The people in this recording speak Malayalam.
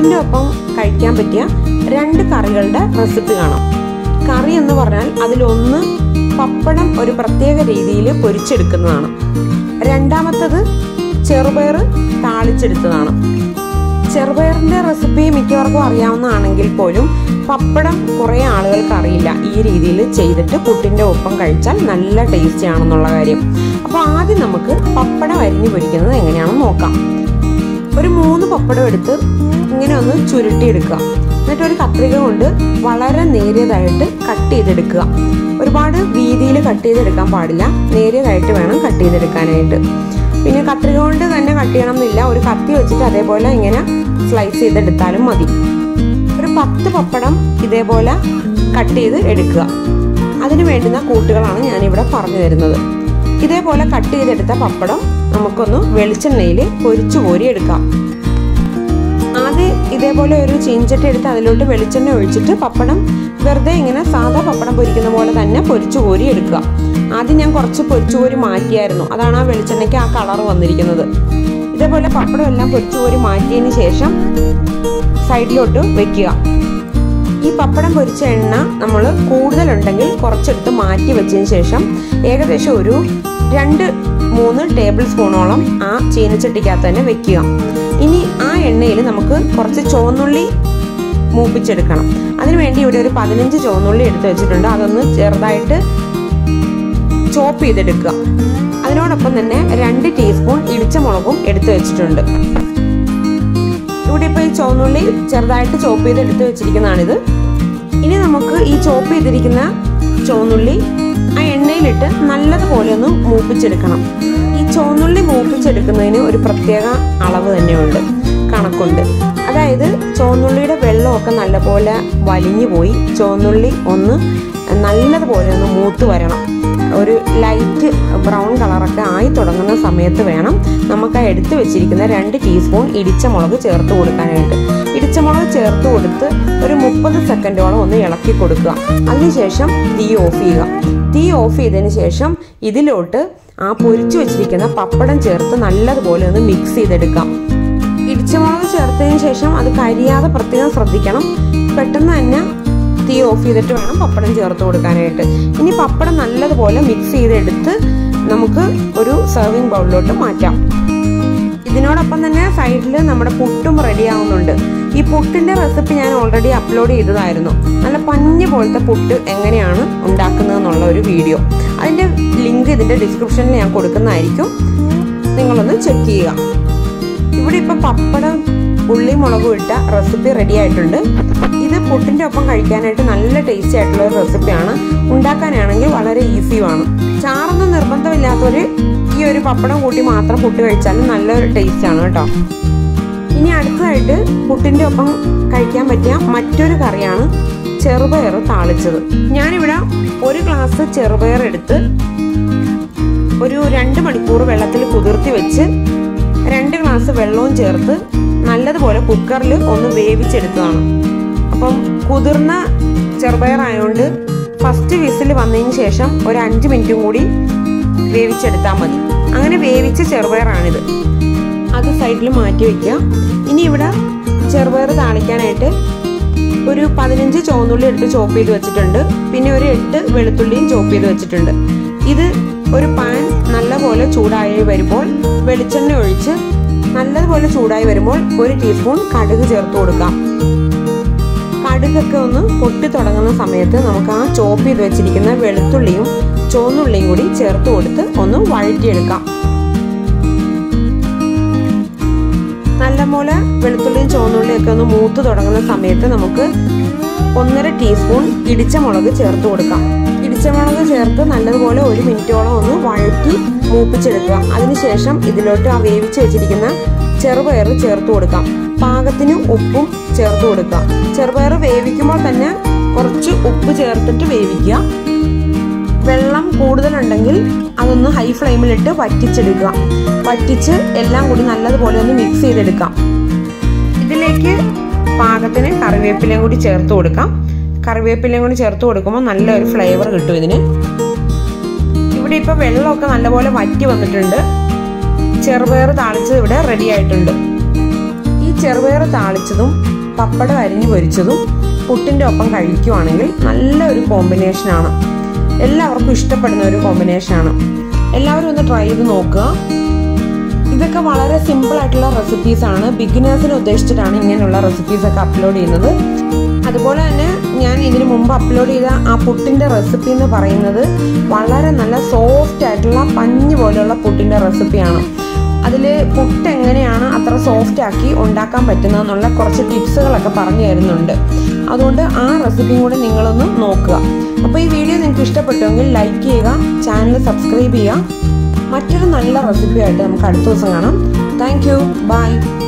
പുട്ടിൻ്റെ ഒപ്പം കഴിക്കാൻ പറ്റിയ രണ്ട് കറികളുടെ റെസിപ്പി കാണാം കറി എന്ന് പറഞ്ഞാൽ അതിലൊന്ന് പപ്പടം ഒരു പ്രത്യേക രീതിയിൽ പൊരിച്ചെടുക്കുന്നതാണ് രണ്ടാമത്തത് ചെറുപയർ താളിച്ചെടുത്തതാണ് ചെറുപയറിൻ്റെ റെസിപ്പി മിക്കവർക്കും അറിയാവുന്നതാണെങ്കിൽ പോലും പപ്പടം കുറേ ആളുകൾക്ക് അറിയില്ല ഈ രീതിയിൽ ചെയ്തിട്ട് പുട്ടിൻ്റെ ഒപ്പം കഴിച്ചാൽ നല്ല ടേസ്റ്റി ആണെന്നുള്ള കാര്യം അപ്പോൾ ആദ്യം നമുക്ക് പപ്പടം അരിഞ്ഞു പൊരിക്കുന്നത് എങ്ങനെയാണെന്ന് നോക്കാം ഒരു മൂന്ന് പപ്പടം എടുത്ത് ഇങ്ങനെ ഒന്ന് ചുരുട്ടിയെടുക്കുക എന്നിട്ട് ഒരു കത്രിക കൊണ്ട് വളരെ നേരിയതായിട്ട് കട്ട് ചെയ്തെടുക്കുക ഒരുപാട് വീതിയിൽ കട്ട് ചെയ്തെടുക്കാൻ പാടില്ല നേരിയതായിട്ട് വേണം കട്ട് ചെയ്തെടുക്കാനായിട്ട് പിന്നെ കത്രിക കൊണ്ട് തന്നെ കട്ട് ചെയ്യണം എന്നില്ല ഒരു കത്തി വെച്ചിട്ട് അതേപോലെ ഇങ്ങനെ സ്ലൈസ് ചെയ്തെടുത്താലും മതി ഒരു പത്ത് പപ്പടം ഇതേപോലെ കട്ട് ചെയ്ത് എടുക്കുക അതിന് വേണ്ടുന്ന കൂട്ടുകളാണ് ഞാനിവിടെ പറഞ്ഞു തരുന്നത് ഇതേപോലെ കട്ട് ചെയ്തെടുത്ത പപ്പടം നമുക്കൊന്ന് വെളിച്ചെണ്ണയിൽ പൊരിച്ചു കോരി എടുക്കാം ആദ്യം ഇതേപോലെ ഒരു ചീഞ്ചട്ടി എടുത്ത് അതിലോട്ട് വെളിച്ചെണ്ണ ഒഴിച്ചിട്ട് പപ്പടം വെറുതെ ഇങ്ങനെ സാധാ പപ്പടം പൊരിക്കുന്ന പോലെ തന്നെ പൊരിച്ചു കോരി എടുക്കുക ആദ്യം ഞാൻ കുറച്ച് പൊരിച്ചു കോരി മാറ്റിയായിരുന്നു അതാണ് ആ വെളിച്ചെണ്ണയ്ക്ക് ആ കളർ വന്നിരിക്കുന്നത് ഇതേപോലെ പപ്പടം എല്ലാം പൊരിച്ചു കോരി മാറ്റിയതിന് ശേഷം സൈഡിലോട്ട് വെക്കുക ഈ പപ്പടം പൊരിച്ച എണ്ണ നമ്മൾ കൂടുതലുണ്ടെങ്കിൽ കുറച്ചെടുത്ത് മാറ്റി വെച്ചതിന് ശേഷം ഏകദേശം ഒരു രണ്ട് മൂന്ന് ടേബിൾ സ്പൂണോളം ആ ചീനച്ചട്ടിക്കകത്ത് തന്നെ വെക്കുക ഇനി ആ എണ്ണയിൽ നമുക്ക് കുറച്ച് ചുവന്നുള്ളി മൂപ്പിച്ചെടുക്കണം അതിനുവേണ്ടി ഇവിടെ ഒരു പതിനഞ്ച് ചുവന്നുള്ളി എടുത്ത് വെച്ചിട്ടുണ്ട് അതൊന്ന് ചെറുതായിട്ട് ചോപ്പ് ചെയ്തെടുക്കുക അതിനോടൊപ്പം തന്നെ രണ്ട് ടീസ്പൂൺ ഇടിച്ച മുളകും എടുത്തു വെച്ചിട്ടുണ്ട് ഇവിടെ ഇപ്പോൾ ഈ ചുവന്നുള്ളി ചെറുതായിട്ട് ചോപ്പ് ചെയ്ത് എടുത്ത് വെച്ചിരിക്കുന്നതാണിത് ഇനി നമുക്ക് ഈ ചോപ്പ് ചെയ്തിരിക്കുന്ന ചുവന്നുള്ളി ആ എണ്ണയിലിട്ട് നല്ലതുപോലെ ഒന്ന് മൂപ്പിച്ചെടുക്കണം ഈ ചുവന്നുള്ളി മൂപ്പിച്ചെടുക്കുന്നതിന് ഒരു പ്രത്യേക അളവ് തന്നെയുണ്ട് കണക്കുണ്ട് അതായത് ചുവന്നുള്ളിയുടെ വെള്ളമൊക്കെ നല്ലപോലെ വലിഞ്ഞു പോയി ചുവന്നുള്ളി ഒന്ന് നല്ലതുപോലെ ഒന്ന് മൂത്ത് വരണം ഒരു ലൈറ്റ് ബ്രൗൺ കളറൊക്കെ ആയി തുടങ്ങുന്ന സമയത്ത് വേണം നമുക്ക് ആ എടുത്തു വെച്ചിരിക്കുന്ന രണ്ട് ടീസ്പൂൺ ഇടിച്ച മുളക് ചേർത്ത് കൊടുക്കാനായിട്ട് ഇടിച്ച മുളക് ചേർത്ത് കൊടുത്ത് ഒരു മുപ്പത് സെക്കൻഡോളം ഒന്ന് ഇളക്കി കൊടുക്കുക അതിനുശേഷം തീ ഓഫ് ചെയ്യുക തീ ഓഫ് ചെയ്തതിന് ശേഷം ഇതിലോട്ട് ആ പൊരിച്ചു വെച്ചിരിക്കുന്ന പപ്പടം ചേർത്ത് നല്ലതുപോലെ ഒന്ന് മിക്സ് ചെയ്തെടുക്കാം ഇടിച്ചമുളക് ചേർത്തതിന് ശേഷം അത് കരിയാതെ പ്രത്യേകം ശ്രദ്ധിക്കണം പെട്ടെന്ന് തന്നെ തീ ഓഫ് ചെയ്തിട്ട് വേണം പപ്പടം ചേർത്ത് കൊടുക്കാനായിട്ട് ഇനി പപ്പടം നല്ലതുപോലെ മിക്സ് ചെയ്തെടുത്ത് നമുക്ക് ഒരു സെർവിങ് ബൗളിലോട്ട് മാറ്റാം ഇതിനോടൊപ്പം തന്നെ സൈഡിൽ നമ്മുടെ പുട്ടും റെഡി ആവുന്നുണ്ട് ഈ പുട്ടിന്റെ റെസിപ്പി ഞാൻ ഓൾറെഡി അപ്ലോഡ് ചെയ്തതായിരുന്നു നല്ല പഞ്ഞ് പോലത്തെ പുട്ട് എങ്ങനെയാണ് ഉണ്ടാക്കുന്നത് എന്നുള്ള ഒരു വീഡിയോ അതിന്റെ ലിങ്ക് ഇതിന്റെ ഡിസ്ക്രിപ്ഷനിൽ ഞാൻ കൊടുക്കുന്നതായിരിക്കും നിങ്ങളൊന്ന് ചെക്ക് ചെയ്യുക ഇവിടെ ഇപ്പൊ പപ്പടം ഉള്ളി മുളകും ഇട്ട റെസിപ്പി റെഡി ആയിട്ടുണ്ട് ഇത് പുട്ടിന്റെ ഒപ്പം കഴിക്കാനായിട്ട് നല്ല ടേസ്റ്റി ആയിട്ടുള്ള ഒരു റെസിപ്പിയാണ് ഉണ്ടാക്കാനാണെങ്കിൽ വളരെ ഈസിയുമാണ് ചാറൊന്നും നിർബന്ധമില്ലാത്തൊരു ഈ ഒരു പപ്പടം കൂട്ടി മാത്രം പുട്ട് കഴിച്ചാലും നല്ലൊരു ടേസ്റ്റ് ആണ് കേട്ടോ ഇനി അടുത്തതായിട്ട് പുട്ടിന്റെ ഒപ്പം കഴിക്കാൻ പറ്റിയ മറ്റൊരു കറിയാണ് ചെറുപയർ താളിച്ചത് ഞാനിവിടെ ഒരു ഗ്ലാസ് ചെറുപയർ എടുത്ത് ഒരു രണ്ട് മണിക്കൂർ വെള്ളത്തിൽ കുതിർത്തി വെച്ച് രണ്ട് ഗ്ലാസ് വെള്ളവും ചേർത്ത് നല്ലതുപോലെ കുക്കറിൽ ഒന്ന് വേവിച്ചെടുത്തതാണ് അപ്പം കുതിർന്ന ചെറുപയർ ആയതുകൊണ്ട് ഫസ്റ്റ് വിസിൽ വന്നതിന് ശേഷം ഒരു അഞ്ച് മിനിറ്റും കൂടി വേവിച്ചെടുത്താൽ മതി അങ്ങനെ വേവിച്ച ചെറുപയറാണിത് അത് സൈഡിൽ മാറ്റി വെക്കുക ഇനി ഇവിടെ ചെറുപയർ താളിക്കാനായിട്ട് ഒരു പതിനഞ്ച് ചുവന്നുള്ളി എടുത്ത് ചോപ്പ് ചെയ്ത് വെച്ചിട്ടുണ്ട് പിന്നെ ഒരു എട്ട് വെളുത്തുള്ളിയും ചോപ്പ് ചെയ്ത് വെച്ചിട്ടുണ്ട് ഇത് ഒരു പാൻ നല്ലപോലെ ചൂടായി വരുമ്പോൾ വെളിച്ചെണ്ണ ഒഴിച്ച് നല്ലതുപോലെ ചൂടായി വരുമ്പോൾ ഒരു ടീസ്പൂൺ കടുക് ചേർത്ത് കൊടുക്കാം കടുകൊക്കെ ഒന്ന് പൊട്ടി തുടങ്ങുന്ന സമയത്ത് നമുക്ക് ആ ചോപ്പ് ചെയ്ത് വെച്ചിരിക്കുന്ന വെളുത്തുള്ളിയും ചുവന്നുള്ളിയും കൂടി ചേർത്ത് കൊടുത്ത് ഒന്ന് വഴറ്റിയെടുക്കാം നല്ലപോലെ വെളുത്തുള്ളിയും ചുവന്നുള്ളിയും ഒക്കെ ഒന്ന് മൂത്ത് തുടങ്ങുന്ന സമയത്ത് നമുക്ക് ഒന്നര ടീസ്പൂൺ ഇടിച്ച മുളക് ചേർത്ത് കൊടുക്കാം ഇടിച്ച മുളക് ചേർത്ത് നല്ലതുപോലെ ഒരു മിനിറ്റോളം ഒന്ന് വഴറ്റി മൂപ്പിച്ചെടുക്കുക അതിനുശേഷം ഇതിലോട്ട് ആ വേവിച്ച് വെച്ചിരിക്കുന്ന ചെറുപയർ ചേർത്ത് കൊടുക്കാം പാകത്തിന് ഉപ്പും ചേർത്ത് കൊടുക്കുക ചെറുപയർ വേവിക്കുമ്പോൾ തന്നെ കുറച്ച് ഉപ്പ് ചേർത്തിട്ട് വേവിക്കുക വെള്ളം കൂടുതലുണ്ടെങ്കിൽ അതൊന്ന് ഹൈ ഫ്ലെയിമിലിട്ട് വറ്റിച്ചെടുക്കുക വറ്റിച്ച് എല്ലാം കൂടി നല്ലതുപോലെ ഒന്ന് മിക്സ് ചെയ്തെടുക്കാം ഇതിലേക്ക് പാകത്തിന് കറിവേപ്പിലയും കൂടി ചേർത്ത് കൊടുക്കാം കറിവേപ്പിലയും കൂടി ചേർത്ത് കൊടുക്കുമ്പോൾ നല്ലൊരു ഫ്ലേവർ കിട്ടും ഇതിന് ഇവിടെ ഇപ്പോൾ വെള്ളമൊക്കെ നല്ലപോലെ വറ്റി വന്നിട്ടുണ്ട് ചെറുപയർ താളിച്ചത് ഇവിടെ റെഡി ആയിട്ടുണ്ട് ഈ ചെറുപയർ താളിച്ചതും പപ്പടം അരിഞ്ഞു പൊരിച്ചതും പുട്ടിൻ്റെ ഒപ്പം കഴിക്കുവാണെങ്കിൽ നല്ല ഒരു കോമ്പിനേഷനാണ് എല്ലാവർക്കും ഇഷ്ടപ്പെടുന്ന ഒരു കോമ്പിനേഷനാണ് എല്ലാവരും ഒന്ന് ട്രൈ ചെയ്ത് നോക്കുക ഇതൊക്കെ വളരെ സിമ്പിൾ ആയിട്ടുള്ള റെസിപ്പീസ് ആണ് ബിഗിനേഴ്സിനെ ഉദ്ദേശിച്ചിട്ടാണ് ഇങ്ങനെയുള്ള റെസിപ്പീസ് ഒക്കെ അപ്ലോഡ് ചെയ്യുന്നത് അതുപോലെ തന്നെ ഞാൻ ഇതിനു മുമ്പ് അപ്ലോഡ് ചെയ്ത ആ പുട്ടിൻ്റെ റെസിപ്പി എന്ന് പറയുന്നത് വളരെ നല്ല സോഫ്റ്റ് ആയിട്ടുള്ള പഞ്ഞ് പോലെയുള്ള പുട്ടിൻ്റെ റെസിപ്പിയാണ് അതിൽ പുട്ട് എങ്ങനെയാണ് അത്ര സോഫ്റ്റ് ആക്കി ഉണ്ടാക്കാൻ പറ്റുന്നതെന്നുള്ള കുറച്ച് ടിപ്സുകളൊക്കെ പറഞ്ഞു തരുന്നുണ്ട് അതുകൊണ്ട് ആ റെസിപ്പിയും കൂടെ നിങ്ങളൊന്ന് നോക്കുക അപ്പോൾ ഈ വീഡിയോ നിങ്ങൾക്ക് ഇഷ്ടപ്പെട്ടുവെങ്കിൽ ലൈക്ക് ചെയ്യുക ചാനൽ സബ്സ്ക്രൈബ് ചെയ്യുക മറ്റൊരു നല്ല റെസിപ്പിയായിട്ട് നമുക്ക് അടുത്ത ദിവസം കാണാം താങ്ക് യു ബൈ